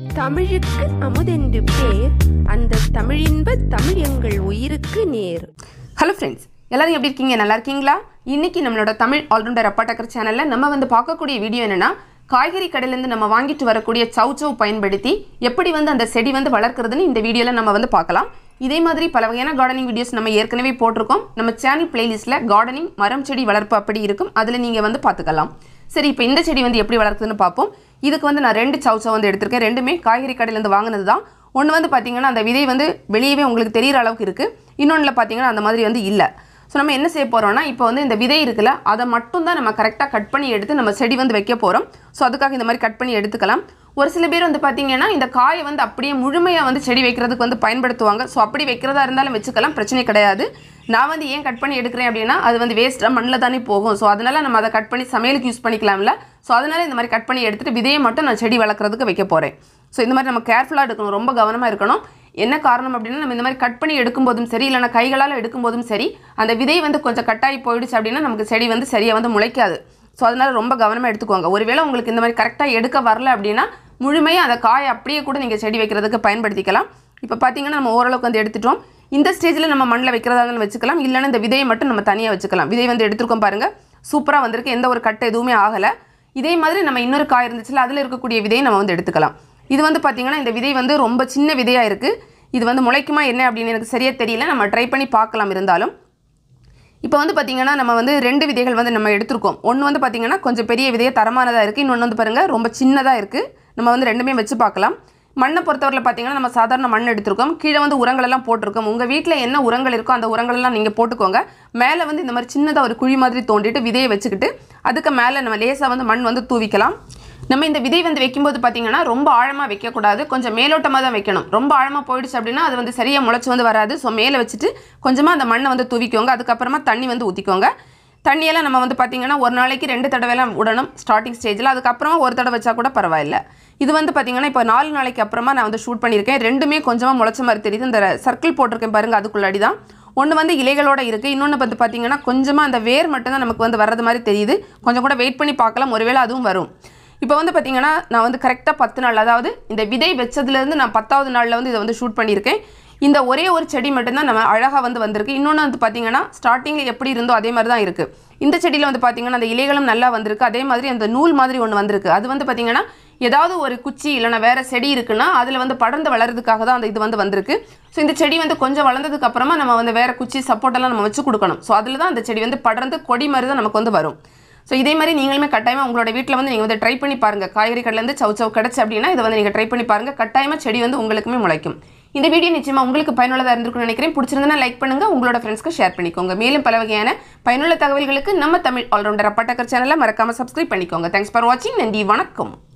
தமிழுக்கு அமுதென்று பேர் அந்த தமிழின்ப தமிழ் எங்கள் உயிருக்கு நேர் ஹலோ ஃப்ரெண்ட்ஸ் எல்லாரும் எப்படி இருக்கீங்க நல்லா இருக்கீங்களா இன்னைக்கு நம்மளோட தமிழ் ஆல்ரவுண்டர் அப்பாட்டக்கர் சேனலில் நம்ம வந்து பார்க்கக்கூடிய வீடியோ என்னன்னா காய்கறி கடையிலேருந்து நம்ம வாங்கிட்டு வரக்கூடிய சவ் சவ் பயன்படுத்தி எப்படி வந்து அந்த செடி வந்து வளர்க்குறதுன்னு இந்த வீடியோவில் நம்ம வந்து பார்க்கலாம் இதே மாதிரி பல வகையான கார்டனிங் வீடியோஸ் நம்ம ஏற்கனவே போட்டிருக்கோம் நம்ம சேனல் பிளேலிஸ்ட்டில் கார்டனிங் மரம் செடி வளர்ப்பு அப்படி இருக்கும் அதில் நீங்கள் வந்து பார்த்துக்கலாம் சரி இப்போ இந்த செடி வந்து எப்படி வளர்க்குதுன்னு பார்ப்போம் இதுக்கு வந்து நான் ரெண்டு சவ் சவ் வந்து எடுத்திருக்கேன் ரெண்டுமே காய்கறி கடையிலேருந்து வாங்கினது தான் ஒன்று வந்து பார்த்தீங்கன்னா அந்த விதை வந்து வெளியவே உங்களுக்கு தெரியிற அளவுக்கு இருக்குது இன்னொன்றில் பார்த்தீங்கன்னா அந்த மாதிரி வந்து இல்லை ஸோ நம்ம என்ன செய்ய போகிறோம்னா இப்போ வந்து இந்த விதை இருக்குல்ல அதை மட்டும் தான் நம்ம கரெக்டாக கட் பண்ணி எடுத்து நம்ம செடி வந்து வைக்க போகிறோம் ஸோ அதுக்காக இந்த மாதிரி கட் பண்ணி எடுத்துக்கலாம் ஒரு சில பேர் வந்து பார்த்தீங்கன்னா இந்த காயை வந்து அப்படியே முழுமையாக வந்து செடி வைக்கிறதுக்கு வந்து பயன்படுத்துவாங்க ஸோ அப்படி வைக்கிறதா இருந்தாலும் வச்சுக்கலாம் பிரச்சனை கிடையாது நான் வந்து ஏன் கட் பண்ணி எடுக்கிறேன் அப்படின்னா அது வந்து வேஸ்ட்டாக மண்ணில் தானே போகும் ஸோ அதனால் நம்ம அதை கட் பண்ணி சமையலுக்கு யூஸ் பண்ணிக்கலாம்ல ஸோ அதனால் இந்த மாதிரி கட் பண்ணி எடுத்துகிட்டு விதையை மட்டும் நான் செடி வளர்க்குறதுக்கு வைக்க போகிறேன் ஸோ இந்த மாதிரி நம்ம கேர்ஃபுல்லாக எடுக்கணும் ரொம்ப கவனமாக இருக்கணும் என்ன காரணம் அப்படின்னா நம்ம இந்த மாதிரி கட் பண்ணி எடுக்கும்போதும் சரி இல்லைனா கைகளால் எடுக்கும்போதும் சரி அந்த விதை வந்து கொஞ்சம் கட்டாகி போயிடுச்சு அப்படின்னா நமக்கு செடி வந்து சரியாக வந்து முளைக்காது ஸோ அதனால் ரொம்ப கவனமாக எடுத்துக்கோங்க ஒருவேளை உங்களுக்கு இந்த மாதிரி கரெக்டாக எடுக்க வரல அப்படின்னா முழுமையாக அந்த காயை அப்படியே கூட நீங்கள் செடி வைக்கிறதுக்கு பயன்படுத்திக்கலாம் இப்போ பார்த்தீங்கன்னா நம்ம ஓரளவுக்கு வந்து எடுத்துட்டோம் இந்த ஸ்டேஜில் நம்ம மண்ணில் வைக்கிறதா இருந்தாலும் வச்சுக்கலாம் இல்லைன்னா இந்த விதையை மட்டும் நம்ம தனியாக வச்சுக்கலாம் விதை வந்து எடுத்துருக்கோம் பாருங்கள் சூப்பராக வந்திருக்கு எந்த ஒரு கட்டை எதுவுமே ஆகலை இதே மாதிரி நம்ம இன்னொரு காய் இருந்துச்சுல அதில் இருக்கக்கூடிய விதையை நம்ம வந்து எடுத்துக்கலாம் இது வந்து பார்த்திங்கன்னா இந்த விதை வந்து ரொம்ப சின்ன விதையாக இருக்குது இது வந்து முளைக்குமா என்ன அப்படின்னு எனக்கு சரியாக தெரியல நம்ம ட்ரை பண்ணி பார்க்கலாம் இருந்தாலும் இப்போ வந்து பார்த்திங்கன்னா நம்ம வந்து ரெண்டு விதைகள் வந்து நம்ம எடுத்திருக்கோம் ஒன்று வந்து பார்த்திங்கன்னா கொஞ்சம் பெரிய விதையை தரமானதாக இருக்குது இன்னொன்று வந்து பாருங்கள் ரொம்ப சின்னதாக இருக்குது நம்ம வந்து ரெண்டுமே வச்சு பார்க்கலாம் மண்ணை பொறுத்தவரையில் பார்த்தீங்கன்னா நம்ம சாதாரண மண் எடுத்திருக்கோம் கீழே வந்து உரங்கள் எல்லாம் போட்டிருக்கோம் உங்கள் வீட்டில் என்ன உரங்கள் இருக்கோ அந்த உரங்களெல்லாம் நீங்கள் போட்டுக்கோங்க மேலே வந்து இந்த மாதிரி சின்னதாக ஒரு குழி மாதிரி தோண்டிட்டு விதையை வச்சுக்கிட்டு அதுக்கு மேலே நம்ம லேசாக வந்து மண் வந்து தூவிக்கலாம் நம்ம இந்த விதை வந்து வைக்கும்போது பார்த்தீங்கன்னா ரொம்ப ஆழமாக வைக்கக்கூடாது கொஞ்சம் மேலோட்டமாக தான் வைக்கணும் ரொம்ப ஆழமாக போயிடுச்சு அப்படின்னா அது வந்து சரியாக முளைச்சி வந்து வராது ஸோ மேலே வச்சுட்டு கொஞ்சமாக அந்த மண்ணை வந்து தூவிக்கோங்க அதுக்கப்புறமா தண்ணி வந்து ஊற்றிக்கோங்க தண்ணியெல்லாம் நம்ம வந்து பார்த்திங்கன்னா ஒரு நாளைக்கு ரெண்டு தடவைலாம் விடணும் ஸ்டார்டிங் ஸ்டேஜில் அதுக்கப்புறமா ஒரு தடவை வச்சா கூட பரவாயில்ல இது வந்து பார்த்திங்கன்னா இப்போ நாலு நாளைக்கு அப்புறமா நான் வந்து ஷூட் பண்ணியிருக்கேன் ரெண்டுமே கொஞ்சமாக முளைச்ச மாதிரி தெரியுது இந்த சர்க்கிள் போட்டிருக்கேன் பாருங்கள் அதுக்குள்ளாடி தான் ஒன்று வந்து இலைகளோட இருக்குது இன்னொன்று வந்து பார்த்திங்கன்னா கொஞ்சமாக அந்த வேர் மட்டும்தான் நமக்கு வந்து வர்றது மாதிரி தெரியுது கொஞ்சம் கூட வெயிட் பண்ணி பார்க்கலாம் ஒருவேளை அதுவும் வரும் இப்போ வந்து பார்த்தீங்கன்னா நான் வந்து கரெக்டாக பத்து நாள் அதாவது இந்த விதை வச்சதுலேருந்து நான் பத்தாவது நாளில் வந்து இதை வந்து ஷூட் பண்ணியிருக்கேன் இந்த ஒரே ஒரு செடி மட்டும்தான் நம்ம அழகாக வந்து வந்திருக்கு இன்னொன்று வந்து பார்த்தீங்கன்னா ஸ்டார்டிங்கில் எப்படி இருந்தோ அதே மாதிரி தான் இருக்குது இந்த செடியில் வந்து பார்த்தீங்கன்னா அந்த இலைகளும் நல்லா வந்திருக்கு அதே மாதிரி அந்த நூல் மாதிரி ஒன்று வந்திருக்கு அது வந்து பார்த்தீங்கன்னா ஏதாவது ஒரு குச்சி இல்லைனா வேறு செடி இருக்குன்னா அதில் வந்து படர்ந்து வளர்றதுக்காக தான் அந்த இது வந்து வந்திருக்கு ஸோ இந்த செடி வந்து கொஞ்சம் வளர்ந்ததுக்கு அப்புறமா நம்ம வந்து வேறு குச்சி சப்போர்ட்டெல்லாம் நம்ம வச்சு கொடுக்கணும் ஸோ அதில் தான் அந்த செடி வந்து படர்ந்து கொடி மாதிரி தான் நமக்கு வந்து வரும் ஸோ இதே மாதிரி நீங்களுமே கட்டாயமாக உங்களோட வீட்டில் வந்து நீங்கள் வந்து ட்ரை பண்ணி பாருங்கள் காய்கறி கடையிலேருந்து சவ் சவ் கிடச்சி அப்படின்னா இதை வந்து நீங்கள் ட்ரை பண்ணி பாருங்கள் கட்டாயமாக செடி வந்து உங்களுக்குமே முளைக்கும் இந்த வீடியோ நிச்சயமாக உங்களுக்கு பயனுள்ளதாக இருந்திருக்கும்னு நினைக்கிறேன் பிடிச்சிருந்தா லைக் பண்ணுங்கள் உங்களோட ஃப்ரெண்ட்ஸ்க்கு ஷேர் பண்ணிக்கோங்க மேலும் பல வகையான பயனுள்ள தகவல்களுக்கு நம்ம தமிழ் ஆல்ரவுண்டர் அப்பாட்டக்கர் சேனலை மறக்காமல் சப்ஸ்கிரைப் பண்ணிக்கோங்க தேங்க்ஸ் ஃபார் வாட்சிங் நன்றி வணக்கம்